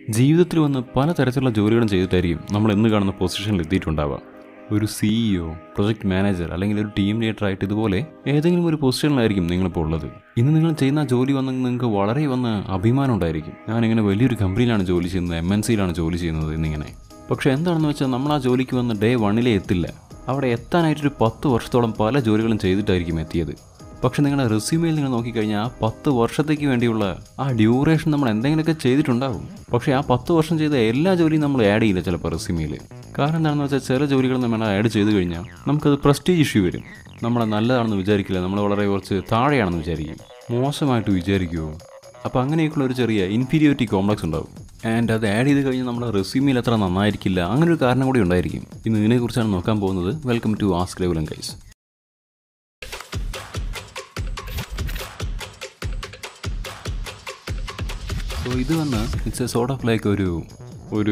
ജീവിതത്തിൽ വന്ന് പലതരത്തിലുള്ള ജോലികളും ചെയ്തിട്ടായിരിക്കും നമ്മൾ എന്ന് കാണുന്ന പൊസിഷനിൽ എത്തിയിട്ടുണ്ടാവുക ഒരു സിഇഒ പ്രൊജക്ട് മാനേജർ അല്ലെങ്കിൽ ഒരു ടീം ലീഡർ ആയിട്ട് ഇതുപോലെ ഏതെങ്കിലും ഒരു പൊസിഷനിലായിരിക്കും നിങ്ങളിപ്പോൾ ഉള്ളത് ഇന്ന് നിങ്ങൾ ചെയ്യുന്ന ആ ജോലി വന്ന് നിങ്ങൾക്ക് വളരെ വന്ന് അഭിമാനം ഉണ്ടായിരിക്കും ഞാനിങ്ങനെ വലിയൊരു കമ്പനിയിലാണ് ജോലി ചെയ്യുന്നത് എം എൻ സിയിലാണ് ജോലി ചെയ്യുന്നത് എന്നിങ്ങനെ പക്ഷേ എന്താണെന്ന് വെച്ചാൽ നമ്മൾ ആ ജോലിക്ക് വന്ന് ഡേ വണ്ണിലേ എത്തില്ല അവിടെ എത്താനായിട്ടൊരു പത്ത് വർഷത്തോളം പല ജോലികളും ചെയ്തിട്ടായിരിക്കും എത്തിയത് പക്ഷെ നിങ്ങളുടെ റെസ്യൂമെയിൽ നിങ്ങൾ നോക്കിക്കഴിഞ്ഞാൽ ആ പത്ത് വർഷത്തേക്ക് വേണ്ടിയുള്ള ആ ഡ്യൂറേഷൻ നമ്മൾ എന്തെങ്കിലുമൊക്കെ ചെയ്തിട്ടുണ്ടാവും പക്ഷേ ആ പത്ത് വർഷം ചെയ്ത എല്ലാ ജോലിയും നമ്മൾ ആഡ് ചെയ്യില്ല ചിലപ്പോൾ റെസ്യൂമെയിൽ കാരണം എന്താണെന്ന് വെച്ചാൽ ചില ജോലികൾ നമ്മൾ ആഡ് ചെയ്ത് കഴിഞ്ഞാൽ നമുക്കത് പ്രസ്റ്റീജ് ഇഷ്യൂ വരും നമ്മളെ നല്ലതാണെന്ന് വിചാരിക്കില്ല നമ്മൾ വളരെ കുറച്ച് താഴെയാണെന്ന് വിചാരിക്കും മോശമായിട്ട് വിചാരിക്കുമോ അപ്പോൾ അങ്ങനെയൊക്കെയുള്ള ഒരു ചെറിയ ഇൻഫീരിയോറിറ്റി കോംപ്ലക്സ് ഉണ്ടാവും ആൻഡ് അത് ആഡ് ചെയ്ത് കഴിഞ്ഞാൽ നമ്മുടെ റെസ്യൂമിൽ അത്ര നന്നായിരിക്കില്ല അങ്ങനെ ഒരു കാരണം കൂടി ഉണ്ടായിരിക്കും ഇന്ന് ഇതിനെക്കുറിച്ചാണ് നോക്കാൻ പോകുന്നത് വെൽക്കം ടു ആസ്ക് ലെവലം ഗൈസ് സോ ഇത് വന്ന് it's a sort of like ഒരു ഒരു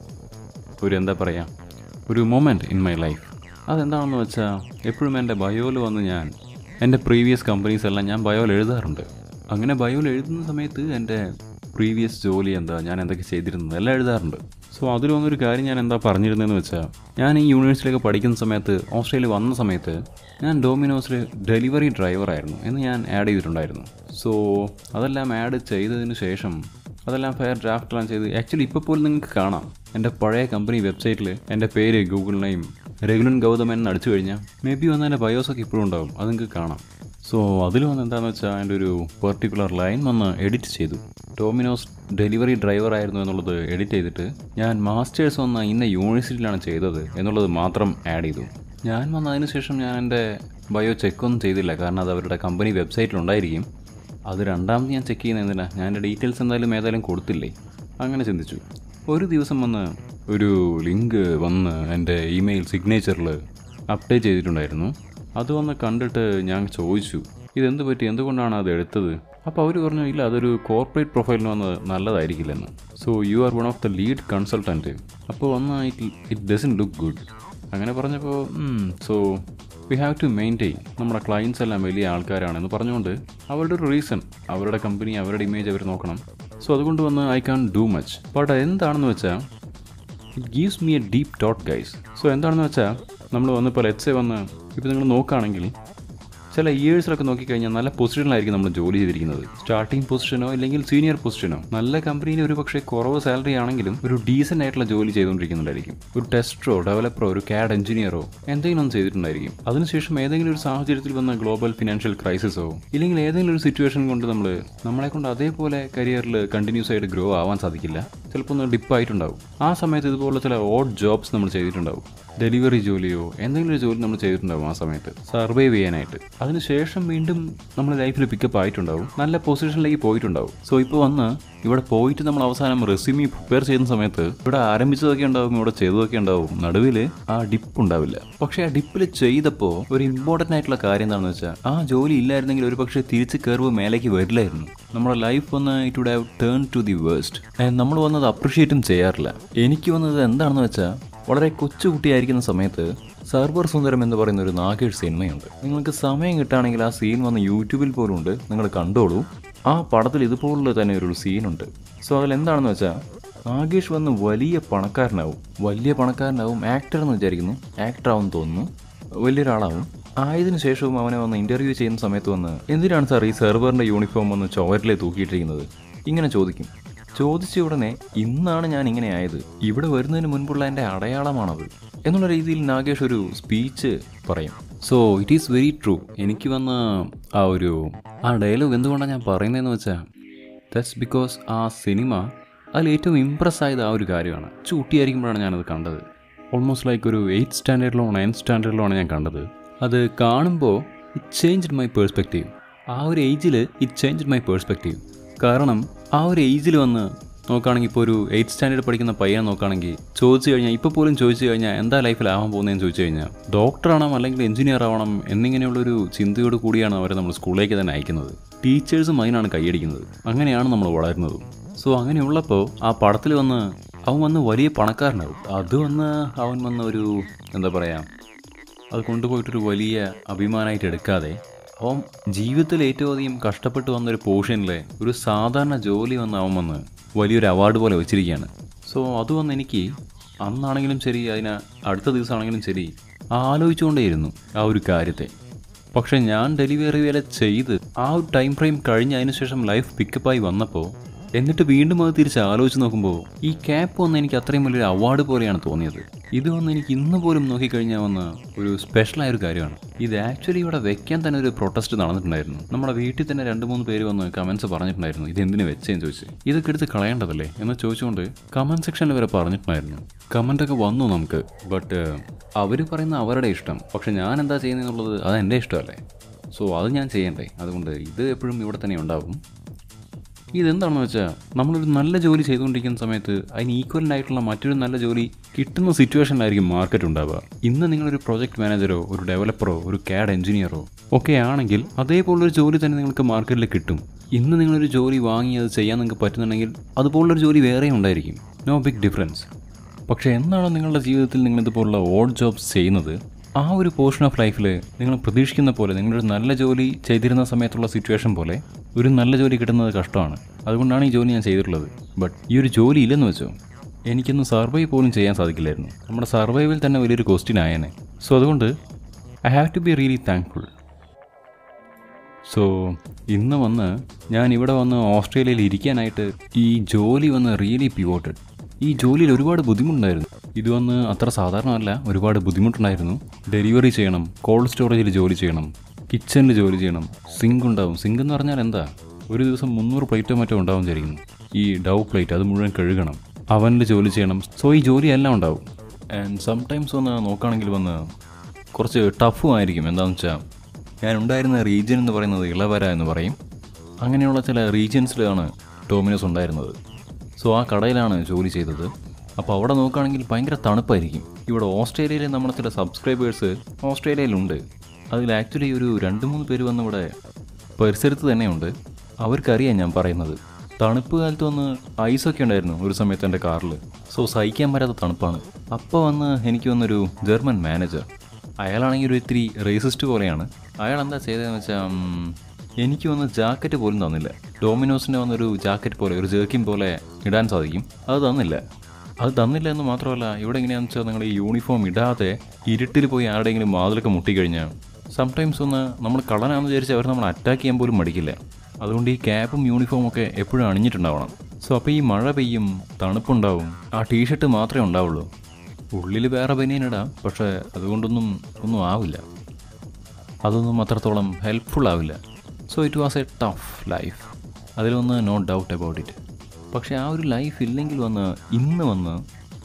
ഒരു എന്താ പറയുക ഒരു മൊമെൻറ്റ് ഇൻ മൈ ലൈഫ് അതെന്താണെന്ന് വെച്ചാൽ എപ്പോഴും എൻ്റെ ബയോയിൽ വന്ന് ഞാൻ എൻ്റെ പ്രീവിയസ് കമ്പനീസ് എല്ലാം ഞാൻ ബയോയിൽ എഴുതാറുണ്ട് അങ്ങനെ ബയോയിൽ എഴുതുന്ന സമയത്ത് എൻ്റെ പ്രീവിയസ് ജോലി എന്താ ഞാൻ എന്തൊക്കെ ചെയ്തിരുന്നത് എല്ലാം എഴുതാറുണ്ട് സോ അതിൽ വന്നൊരു കാര്യം ഞാൻ എന്താ പറഞ്ഞിരുന്നതെന്ന് വെച്ചാൽ ഞാൻ ഈ യൂണിവേഴ്സിറ്റിയിലൊക്കെ പഠിക്കുന്ന സമയത്ത് ഓസ്ട്രേലിയ വന്ന സമയത്ത് ഞാൻ ഡോമിനോസിൽ ഡെലിവറി ഡ്രൈവറായിരുന്നു എന്ന് ഞാൻ ആഡ് ചെയ്തിട്ടുണ്ടായിരുന്നു സോ അതെല്ലാം ആഡ് ചെയ്തതിന് ശേഷം അതെല്ലാം ഫെയർ ഡ്രാഫ്റ്റെല്ലാം ചെയ്ത് ആക്ച്വലി ഇപ്പോൾ പോലും നിങ്ങൾക്ക് കാണാം എൻ്റെ പഴയ കമ്പനി വെബ്സൈറ്റിൽ എൻ്റെ പേര് ഗൂഗിൾ നെയിം രഘുലൻ ഗൗതം എന്ന് അടിച്ചു കഴിഞ്ഞാൽ മേ ബി വന്ന എൻ്റെ ബയോസൊക്കെ ഇപ്പോഴും ഉണ്ടാവും അത് നിങ്ങൾക്ക് കാണാം സോ അതിൽ വന്ന് എന്താണെന്ന് വെച്ചാൽ എൻ്റെ ഒരു പെർട്ടിക്കുലർ ലൈൻ വന്ന് എഡിറ്റ് ചെയ്തു ഡോമിനോസ് ഡെലിവറി ഡ്രൈവർ ആയിരുന്നു എന്നുള്ളത് എഡിറ്റ് ചെയ്തിട്ട് ഞാൻ മാസ്റ്റേഴ്സ് വന്ന ഇന്ന യൂണിവേഴ്സിറ്റിയിലാണ് ചെയ്തത് എന്നുള്ളത് മാത്രം ആഡ് ചെയ്തു ഞാൻ വന്നതിന് ശേഷം ഞാൻ എൻ്റെ ബയോ ചെക്കൊന്നും ചെയ്തില്ല കാരണം അത് അവരുടെ കമ്പനി വെബ്സൈറ്റിലുണ്ടായിരിക്കും അത് രണ്ടാമത് ഞാൻ ചെക്ക് ചെയ്യുന്ന എന്തിനാ ഞാൻ എൻ്റെ ഡീറ്റെയിൽസ് എന്തായാലും ഏതായാലും കൊടുത്തില്ലേ അങ്ങനെ ചിന്തിച്ചു ഒരു ദിവസം വന്ന് ഒരു ലിങ്ക് വന്ന് എൻ്റെ ഇമെയിൽ സിഗ്നേച്ചറിൽ അപ്ഡേറ്റ് ചെയ്തിട്ടുണ്ടായിരുന്നു അത് വന്ന് കണ്ടിട്ട് ഞാൻ ചോദിച്ചു ഇതെന്ത് പറ്റി എന്തുകൊണ്ടാണ് അത് എടുത്തത് അപ്പോൾ അവർ പറഞ്ഞു ഇല്ല അതൊരു കോർപ്പറേറ്റ് പ്രൊഫൈലിന് വന്ന് നല്ലതായിരിക്കില്ലെന്ന് so you are one of the lead consultant അപ്പോൾ വന്ന് it it doesn't look good അങ്ങനെ പറഞ്ഞപ്പോൾ so we have to maintain നമ്മുടെ ക്ലയൻസ് എല്ലാം വലിയ ആൾക്കാരാണെന്ന് പറഞ്ഞുകൊണ്ട് അവരുടെ ഒരു റീസൺ അവരുടെ കമ്പനി അവരുടെ ഇമേജ് അവർ നോക്കണം സോ അതുകൊണ്ട് വന്ന് I can't do much but എന്താണെന്ന് വെച്ചാൽ it gives me a deep thought guys so എന്താണെന്ന് വെച്ചാൽ നമ്മൾ വന്നിപ്പോൾ ലെറ്റ്സ് എ വന്ന് ഇപ്പോൾ നിങ്ങൾ നോക്കുകയാണെങ്കിൽ ചില ഇയേഴ്സിലൊക്കെ നോക്കിക്കഴിഞ്ഞാൽ നല്ല പൊസിഷനിലായിരിക്കും നമ്മൾ ജോലി ചെയ്തിരിക്കുന്നത് സ്റ്റാർട്ടിംഗ് പൊസിഷനോ അല്ലെങ്കിൽ സീനിയർ പൊസിഷനോ നല്ല കമ്പനിയിൽ ഒരു പക്ഷേ കുറവ് സാലറി ആണെങ്കിലും ഒരു ഡീസൻ്റ് ആയിട്ടുള്ള ജോലി ചെയ്തുകൊണ്ടിരിക്കുന്നുണ്ടായിരിക്കും ഒരു ടെസ്റ്ററോ ഡെവലപ്പറോ ഒരു ക്യാഡ് എഞ്ചിനീയറോ എന്തെങ്കിലും ഒന്ന് ചെയ്തിട്ടുണ്ടായിരിക്കും അതിനുശേഷം ഏതെങ്കിലും ഒരു സാഹചര്യത്തിൽ വന്ന ഗ്ലോബൽ ഫിനാൻഷ്യൽ ക്രൈസിസോ ഇല്ലെങ്കിൽ ഏതെങ്കിലും ഒരു സിറ്റുവേഷൻ കൊണ്ട് നമ്മൾ നമ്മളെ കൊണ്ട് അതേപോലെ കരിയറിൽ കണ്ടിന്യൂസ് ആയിട്ട് ഗ്രോ ആവാൻ സാധിക്കില്ല ചിലപ്പോൾ ഒന്ന് ഡിപ്പായിട്ടുണ്ടാവും ആ സമയത്ത് ഇതുപോലുള്ള ചില ഓഡ് ജോബ്സ് നമ്മൾ ചെയ്തിട്ടുണ്ടാവും ഡെലിവറി ജോലിയോ എന്തെങ്കിലും ഒരു ജോലി നമ്മൾ ചെയ്തിട്ടുണ്ടാവും ആ സമയത്ത് സർവൈവ് ചെയ്യാനായിട്ട് അതിനുശേഷം വീണ്ടും നമ്മൾ ലൈഫിൽ പിക്കപ്പ് ആയിട്ടുണ്ടാവും നല്ല പൊസിഷനിലേക്ക് പോയിട്ടുണ്ടാവും സോ ഇപ്പോൾ വന്ന് ഇവിടെ പോയിട്ട് നമ്മൾ അവസാനം റെസ്യൂമി പ്രിപ്പയർ ചെയ്യുന്ന സമയത്ത് ഇവിടെ ആരംഭിച്ചതൊക്കെ ഉണ്ടാവും ഇവിടെ ചെയ്തതൊക്കെ ഉണ്ടാവും നടുവിൽ ആ ഡിപ്പ് ഉണ്ടാവില്ല പക്ഷേ ആ ഡിപ്പിൽ ചെയ്തപ്പോൾ ഒരു ഇമ്പോർട്ടൻ്റ് ആയിട്ടുള്ള കാര്യം എന്താണെന്ന് വെച്ചാൽ ആ ജോലി ഇല്ലായിരുന്നെങ്കിൽ ഒരു പക്ഷേ തിരിച്ച് കയറുവ് മേലേക്ക് വരില്ലായിരുന്നു നമ്മുടെ ലൈഫ് വന്ന് it would have turn to the waste നമ്മൾ വന്നത് അപ്രിഷിയേറ്റും ചെയ്യാറില്ല എനിക്ക് വന്നത് എന്താണെന്ന് വെച്ചാൽ വളരെ കൊച്ചുകുട്ടിയായിരിക്കുന്ന സമയത്ത് സർവർ സുന്ദരം എന്ന് പറയുന്ന ഒരു നാഗേഷ് സിനിമയുണ്ട് നിങ്ങൾക്ക് സമയം കിട്ടുകയാണെങ്കിൽ ആ സീൻ വന്ന് യൂട്യൂബിൽ പോലും ഉണ്ട് നിങ്ങൾ കണ്ടോളൂ ആ പടത്തിൽ ഇതുപോലുള്ള തന്നെ ഒരു സീനുണ്ട് സോ അതിൽ എന്താണെന്ന് വെച്ചാൽ നാഗേഷ് വന്ന് വലിയ പണക്കാരനാവും വലിയ പണക്കാരനാവും ആക്ടർ എന്ന് വിചാരിക്കുന്നു ആക്ടർ ആവും തോന്നുന്നു വലിയൊരാളാവും ആയതിനു ശേഷവും അവനെ വന്ന് ഇൻ്റർവ്യൂ ചെയ്യുന്ന സമയത്ത് വന്ന് എന്തിനാണ് സാർ ഈ സെർവറിൻ്റെ യൂണിഫോം വന്ന് ചുവരിലെ തൂക്കിയിട്ടിരിക്കുന്നത് ഇങ്ങനെ ചോദിക്കും ചോദിച്ച ഉടനെ ഇന്നാണ് ഞാൻ ഇങ്ങനെ ആയത് ഇവിടെ വരുന്നതിന് മുൻപുള്ള എൻ്റെ അടയാളമാണത് എന്നുള്ള രീതിയിൽ നാഗേഷ് ഒരു സ്പീച്ച് പറയും so it is very true എനിക്ക് വന്ന ആ ഒരു ആ ഡയലോഗ് എന്തുകൊണ്ടാണ് ഞാൻ പറയുന്നതെന്ന് വെച്ചാൽ ദറ്റ്സ് ബിക്കോസ് ആ സിനിമ അതിൽ ഏറ്റവും ഇമ്പ്രസ് ആയത് ആ ഒരു കാര്യമാണ് ചൂട്ടിയായിരിക്കുമ്പോഴാണ് ഞാനത് കണ്ടത് ഓൾമോസ്റ്റ് ലൈക്ക് ഒരു എയ്ത്ത് സ്റ്റാൻഡേർഡിലോ നയൻത് സ്റ്റാൻഡേർഡിലോ ആണ് ഞാൻ കണ്ടത് അത് കാണുമ്പോൾ ഇറ്റ് ചേഞ്ച്ഡ് മൈ പേഴ്സ്പെക്റ്റീവ് ആ ഒരു ഏജിൽ ഇറ്റ് ചേഞ്ച്ഡ് മൈ പേഴ്സ്പെക്റ്റീവ് കാരണം ആ ഒരു ഏജിൽ വന്ന് നോക്കുകയാണെങ്കിൽ ഇപ്പോൾ ഒരു എയ്ത്ത് സ്റ്റാൻഡേർഡ് പഠിക്കുന്ന പയ്യനെ നോക്കുകയാണെങ്കിൽ ചോദിച്ചു കഴിഞ്ഞാൽ ഇപ്പോൾ പോലും ചോദിച്ചു കഴിഞ്ഞാൽ എന്താ ലൈഫിലാവാൻ പോകുന്നതെന്ന് ചോദിച്ചു കഴിഞ്ഞാൽ ഡോക്ടറാണോ അല്ലെങ്കിൽ എഞ്ചിനീയർ ആവണം എന്നിങ്ങനെയുള്ളൊരു ചിന്തയോട് കൂടിയാണ് അവരെ നമ്മൾ സ്കൂളിലേക്ക് തന്നെ അയക്കുന്നത് ടീച്ചേഴ്സും അതിനാണ് കൈയടിക്കുന്നത് അങ്ങനെയാണ് നമ്മൾ വളരുന്നത് സോ അങ്ങനെയുള്ളപ്പോൾ ആ പടത്തിൽ വന്ന് അവൻ വന്ന് വലിയ പണക്കാരനാവും അത് വന്ന് അവൻ വന്ന ഒരു എന്താ പറയുക അത് കൊണ്ടുപോയിട്ടൊരു വലിയ അഭിമാനമായിട്ട് എടുക്കാതെ അവൻ ജീവിതത്തിൽ ഏറ്റവും അധികം കഷ്ടപ്പെട്ട് വന്നൊരു പോർഷനിലെ ഒരു സാധാരണ ജോലി വന്ന് അവൻ വന്ന് വലിയൊരു അവാർഡ് പോലെ വെച്ചിരിക്കുകയാണ് സോ അത് വന്ന് എനിക്ക് അന്നാണെങ്കിലും ശരി അതിന് അടുത്ത ദിവസമാണെങ്കിലും ശരി ആലോചിച്ചുകൊണ്ടേയിരുന്നു ആ ഒരു കാര്യത്തെ പക്ഷെ ഞാൻ ഡെലിവറി വരെ ചെയ്ത് ആ ഒരു ടൈം ഫ്രെയിം കഴിഞ്ഞ് അതിനുശേഷം ലൈഫ് പിക്കപ്പായി വന്നപ്പോൾ എന്നിട്ട് വീണ്ടും അത് തിരിച്ച് ആലോചിച്ച് നോക്കുമ്പോൾ ഈ ക്യാപ്പ് വന്ന് എനിക്ക് അത്രയും വലിയൊരു അവാർഡ് പോലെയാണ് തോന്നിയത് ഇത് വന്ന് എനിക്ക് ഇന്ന് പോലും നോക്കിക്കഴിഞ്ഞാൽ വന്ന ഒരു സ്പെഷ്യലായ ഒരു കാര്യമാണ് ഇത് ആക്ച്വലി ഇവിടെ വെക്കാൻ തന്നെ ഒരു പ്രൊട്ടസ്റ്റ് നടന്നിട്ടുണ്ടായിരുന്നു നമ്മുടെ വീട്ടിൽ തന്നെ രണ്ട് മൂന്ന് പേര് വന്ന് കമൻസ് പറഞ്ഞിട്ടുണ്ടായിരുന്നു ഇത് എന്തിനു വെച്ചേന്ന് ചോദിച്ച് ഇതൊക്കെ എടുത്ത് കളയേണ്ടതല്ലേ എന്ന് ചോദിച്ചുകൊണ്ട് കമൻറ്റ് സെക്ഷനിൽ വരെ പറഞ്ഞിട്ടുണ്ടായിരുന്നു കമൻ്റൊക്കെ വന്നു നമുക്ക് ബട്ട് അവർ പറയുന്ന അവരുടെ ഇഷ്ടം പക്ഷെ ഞാൻ എന്താ ചെയ്യുന്നതെന്നുള്ളത് അത് എൻ്റെ ഇഷ്ടമല്ലേ സോ അത് ഞാൻ ചെയ്യണ്ടേ അതുകൊണ്ട് ഇത് എപ്പോഴും ഇവിടെ തന്നെ ഉണ്ടാകും ഇതെന്താണെന്ന് വെച്ചാൽ നമ്മളൊരു നല്ല ജോലി ചെയ്തുകൊണ്ടിരിക്കുന്ന സമയത്ത് അതിന് ഈക്വലൻ്റ് ആയിട്ടുള്ള മറ്റൊരു നല്ല ജോലി കിട്ടുന്ന സിറ്റുവേഷനിലായിരിക്കും മാർക്കറ്റ് ഉണ്ടാവുക ഇന്ന് നിങ്ങളൊരു പ്രോജക്റ്റ് മാനേജറോ ഒരു ഡെവലപ്പറോ ഒരു ക്യാഡ് എഞ്ചിനീയറോ ഒക്കെ ആണെങ്കിൽ അതേപോലൊരു ജോലി തന്നെ നിങ്ങൾക്ക് മാർക്കറ്റിൽ കിട്ടും ഇന്ന് നിങ്ങളൊരു ജോലി വാങ്ങി അത് ചെയ്യാൻ നിങ്ങൾക്ക് പറ്റുന്നുണ്ടെങ്കിൽ അതുപോലൊരു ജോലി വേറെയും ഉണ്ടായിരിക്കും നോ ബിഗ് ഡിഫറൻസ് പക്ഷേ എന്നാണോ നിങ്ങളുടെ ജീവിതത്തിൽ നിങ്ങൾ ഇതുപോലുള്ള ഓഡ് ജോബ്സ് ചെയ്യുന്നത് ആ ഒരു പോർഷൻ ഓഫ് ലൈഫിൽ നിങ്ങൾ പ്രതീക്ഷിക്കുന്ന പോലെ നിങ്ങളൊരു നല്ല ജോലി ചെയ്തിരുന്ന സമയത്തുള്ള സിറ്റുവേഷൻ പോലെ ഒരു നല്ല ജോലി കിട്ടുന്നത് കഷ്ടമാണ് അതുകൊണ്ടാണ് ഈ ജോലി ഞാൻ ചെയ്തിട്ടുള്ളത് ബട്ട് ഈ ഒരു ജോലി ഇല്ലെന്ന് വെച്ചോ എനിക്കൊന്ന് സർവൈവ് പോലും ചെയ്യാൻ സാധിക്കില്ലായിരുന്നു നമ്മുടെ സർവൈവിൽ തന്നെ വലിയൊരു ക്വസ്റ്റ്യൻ ആയേനെ സോ അതുകൊണ്ട് I have to be really thankful so ഇന്ന് വന്ന് ഞാൻ ഇവിടെ വന്ന് ഓസ്ട്രേലിയയിൽ ഇരിക്കാനായിട്ട് ഈ ജോലി വന്ന് റിയലി പിവോട്ടഡ് ഈ ജോലിയിൽ ഒരുപാട് ബുദ്ധിമുട്ടുണ്ടായിരുന്നു ഇത് വന്ന് അത്ര സാധാരണമല്ല ഒരുപാട് ബുദ്ധിമുട്ടുണ്ടായിരുന്നു ഡെലിവറി ചെയ്യണം കോൾഡ് സ്റ്റോറേജിൽ ജോലി ചെയ്യണം കിച്ചണിൽ ജോലി ചെയ്യണം സിങ്ക് ഉണ്ടാവും സിങ്ക് എന്ന് പറഞ്ഞാൽ എന്താ ഒരു ദിവസം മുന്നൂറ് പ്ലേറ്റോ മറ്റോ ഉണ്ടാവും വിചാരിക്കുന്നു ഈ ഡൗ പ്ലേറ്റ് അത് മുഴുവൻ കഴുകണം അവനിൽ ജോലി ചെയ്യണം സോ ഈ ജോലി എല്ലാം ഉണ്ടാവും ആൻഡ് സംടൈംസ് വന്ന് നോക്കുകയാണെങ്കിൽ വന്ന് കുറച്ച് ടഫും ആയിരിക്കും എന്താണെന്ന് വെച്ചാൽ ഞാൻ ഉണ്ടായിരുന്ന റീജിയൻ എന്ന് പറയുന്നത് ഇളവര എന്ന് പറയും അങ്ങനെയുള്ള ചില റീജിയൻസിലാണ് ഡോമിനോസ് ഉണ്ടായിരുന്നത് സോ ആ കടയിലാണ് ജോലി ചെയ്തത് അപ്പോൾ അവിടെ നോക്കുകയാണെങ്കിൽ ഭയങ്കര തണുപ്പായിരിക്കും ഇവിടെ ഓസ്ട്രേലിയയിൽ നമ്മുടെ ചില സബ്സ്ക്രൈബേഴ്സ് ഓസ്ട്രേലിയയിലുണ്ട് അതിൽ ആക്ച്വലി ഒരു രണ്ട് മൂന്ന് പേര് വന്ന് ഇവിടെ പരിസരത്ത് തന്നെയുണ്ട് അവർക്കറിയാം ഞാൻ പറയുന്നത് തണുപ്പ് കാലത്ത് വന്ന് ഐസൊക്കെ ഉണ്ടായിരുന്നു ഒരു സമയത്ത് എൻ്റെ കാറിൽ സോ സഹിക്കാൻ പറ്റാത്ത തണുപ്പാണ് അപ്പോൾ വന്ന് എനിക്ക് വന്നൊരു ജർമ്മൻ മാനേജർ അയാളാണെങ്കിൽ ഒരു ഇത്തിരി റേസിസ്റ്റ് പോലെയാണ് അയാൾ എന്താ ചെയ്തതെന്ന് വെച്ചാൽ ഉം, എനിക്ക് വന്ന് ജാക്കറ്റ് പോലും തന്നില്ല ഡോമിനോസിൻ്റെ വന്നൊരു ജാക്കറ്റ് പോലെ ഒരു ജേക്കിൻ പോലെ ഇടാൻ സാധിക്കും അത് തന്നില്ല അത് തന്നില്ല എന്ന് മാത്രമല്ല ഇവിടെ എങ്ങനെയാണെന്ന് വെച്ചാൽ നിങ്ങൾ ഈ യൂണിഫോം ഇടാതെ ഇരുട്ടിൽ പോയി ആരുടെയെങ്കിലും വാതിലൊക്കെ മുട്ടിക്കഴിഞ്ഞാൽ സംടൈംസ് ഒന്ന് നമ്മൾ കള്ളനാണെന്ന് വിചാരിച്ച് അവർ നമ്മൾ അറ്റാക്ക് ചെയ്യാൻ പോലും മടിക്കില്ല അതുകൊണ്ട് ഈ ക്യാപ്പും യൂണിഫോമും ഒക്കെ എപ്പോഴും അണിഞ്ഞിട്ടുണ്ടാവണം സോ അപ്പോൾ ഈ മഴ പെയ്യും തണുപ്പുണ്ടാവും ആ ടീഷർട്ട് മാത്രമേ ഉണ്ടാവുള്ളൂ ഉള്ളിൽ വേറെ ബനിയൻ ഇടാം പക്ഷേ അതുകൊണ്ടൊന്നും ഒന്നും ആവില്ല അതൊന്നും അത്രത്തോളം ഹെൽപ്ഫുൾ ആവില്ല so it was a tough life അതിലൊന്ന് നോ ഡൗട്ട് അബൌട്ട് ഇറ്റ് പക്ഷേ ആ ഒരു ലൈഫ് ഇല്ലെങ്കിൽ വന്ന് ഇന്ന് വന്ന്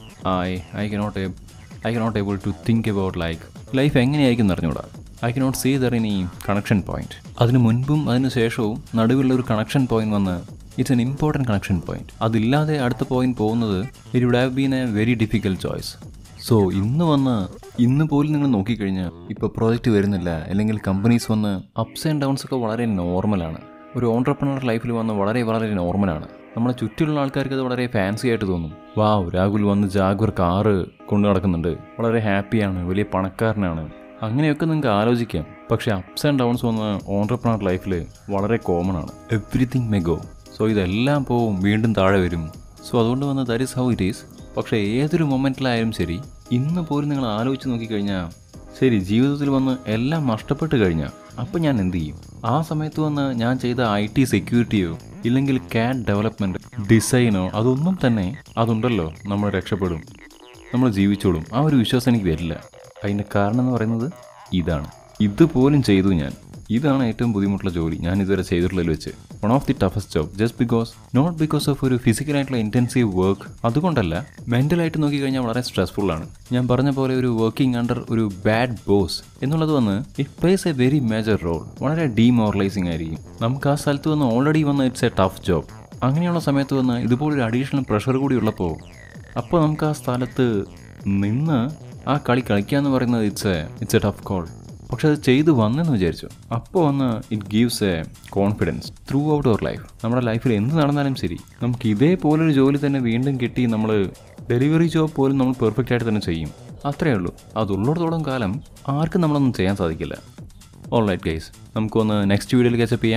I I cannot I cannot able to think about like life എങ്ങനെയായിരിക്കും എന്ന് അറിഞ്ഞൂടാ ഐ കനോട്ട് സീ ദർ ഇനി കണക്ഷൻ പോയിന്റ് അതിന് മുൻപും അതിന് ശേഷവും നടുവിലുള്ള ഒരു കണക്ഷൻ പോയിന്റ് വന്ന് it's an important connection point അതില്ലാതെ അടുത്ത പോയിന്റ് പോകുന്നത് it would have been a very difficult choice so ഇന്ന് വന്ന് ഇന്ന് പോലും നിങ്ങൾ നോക്കിക്കഴിഞ്ഞാൽ ഇപ്പോൾ പ്രോജക്റ്റ് വരുന്നില്ല അല്ലെങ്കിൽ കമ്പനീസ് വന്ന് അപ്സ് ആൻഡ് ഡൗൺസ് ഒക്കെ വളരെ നോർമലാണ് ഒരു ഓൺടർപ്രണർ ലൈഫിൽ വന്ന് വളരെ വളരെ നോർമലാണ് നമ്മുടെ ചുറ്റിലുള്ള ആൾക്കാർക്ക് അത് വളരെ ഫാൻസി ആയിട്ട് തോന്നും വാവ് രാഹുൽ വന്ന് ജാഗ്വർ കാറ് കൊണ്ടു നടക്കുന്നുണ്ട് വളരെ ഹാപ്പിയാണ് വലിയ പണക്കാരനാണ് അങ്ങനെയൊക്കെ നിങ്ങൾക്ക് ആലോചിക്കാം പക്ഷേ അപ്സ് ആൻഡ് ഡൗൺസ് വന്ന് ഓൺടർപ്രണർ ലൈഫിൽ വളരെ കോമൺ ആണ് എവ്രിതിങ് മെ ഗോ സോ ഇതെല്ലാം പോവും വീണ്ടും താഴെ വരും സോ അതുകൊണ്ട് വന്ന് that is how it is പക്ഷേ ഏതൊരു മൊമെൻറ്റിലായാലും ശരി ഇന്ന് പോലും നിങ്ങൾ ആലോചിച്ച് നോക്കിക്കഴിഞ്ഞാൽ ശരി ജീവിതത്തിൽ വന്ന് എല്ലാം നഷ്ടപ്പെട്ട് കഴിഞ്ഞാൽ അപ്പം ഞാൻ എന്ത് ചെയ്യും ആ സമയത്ത് വന്ന് ഞാൻ ചെയ്ത ഐ ടി സെക്യൂരിറ്റിയോ ഇല്ലെങ്കിൽ ക്യാഡ് ഡെവലപ്മെൻറ്റ് ഡിസൈനോ അതൊന്നും തന്നെ അതുണ്ടല്ലോ നമ്മൾ രക്ഷപ്പെടും നമ്മൾ ജീവിച്ചോളും ആ ഒരു വിശ്വാസം എനിക്ക് വരില്ല അതിൻ്റെ കാരണം എന്ന് പറയുന്നത് ഇതാണ് ഇതുപോലും ചെയ്തു ഞാൻ ഇതാണ് ഏറ്റവും ബുദ്ധിമുട്ടുള്ള ജോലി ഞാൻ ഇതുവരെ ചെയ്തിട്ടുള്ളതിൽ വെച്ച് one of the toughest job just because not because of ഒരു ഫിസിക്കലായിട്ടുള്ള ഇൻറ്റൻസീവ് വർക്ക് അതുകൊണ്ടല്ല മെൻ്റലായിട്ട് നോക്കിക്കഴിഞ്ഞാൽ വളരെ സ്ട്രെസ്ഫുൾ ആണ് ഞാൻ പറഞ്ഞ പോലെ ഒരു വർക്കിംഗ് അണ്ടർ ഒരു ബാഡ് ബോസ് എന്നുള്ളത് വന്ന് it plays a very major role വളരെ ഡീമോറലൈസിങ് ആയിരിക്കും നമുക്ക് ആ സ്ഥലത്ത് വന്ന് ഓൾറെഡി വന്ന് ഇറ്റ്സ് എ ടഫ് ജോബ് അങ്ങനെയുള്ള സമയത്ത് വന്ന് ഇതുപോലൊരു അഡീഷണൽ പ്രഷർ കൂടി ഉള്ളപ്പോൾ അപ്പോൾ നമുക്ക് ആ സ്ഥലത്ത് നിന്ന് ആ കളി കളിക്കുക എന്ന് പറയുന്നത് it's a it's a tough call പക്ഷെ അത് ചെയ്തു വന്നെന്ന് വിചാരിച്ചു അപ്പോൾ വന്ന് it gives a confidence throughout our life നമ്മുടെ ലൈഫിൽ എന്ത് നടന്നാലും ശരി നമുക്ക് ഇതേപോലൊരു ജോലി തന്നെ വീണ്ടും കിട്ടി നമ്മൾ ഡെലിവറി ജോബ് പോലും നമ്മൾ പെർഫെക്റ്റ് ആയിട്ട് തന്നെ ചെയ്യും അത്രയേ ഉള്ളൂ അതുള്ളിടത്തോളം കാലം ആർക്കും നമ്മളൊന്നും ചെയ്യാൻ സാധിക്കില്ല ഓൾ റൈറ്റ് ഗൈസ് നമുക്കൊന്ന് നെക്സ്റ്റ് വീഡിയോയിൽ കച്ചപ്പ് ചെയ്യാം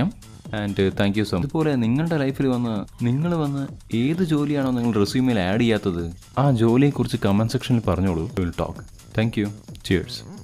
and thank you so much ഇതുപോലെ നിങ്ങളുടെ ലൈഫിൽ വന്ന് നിങ്ങൾ വന്ന് ഏത് ജോലിയാണോ നിങ്ങൾ റെസ്യൂമിൽ ആഡ് ചെയ്യാത്തത് ആ ജോലിയെക്കുറിച്ച് കമൻറ്റ് സെക്ഷനിൽ പറഞ്ഞോളൂ will talk thank you cheers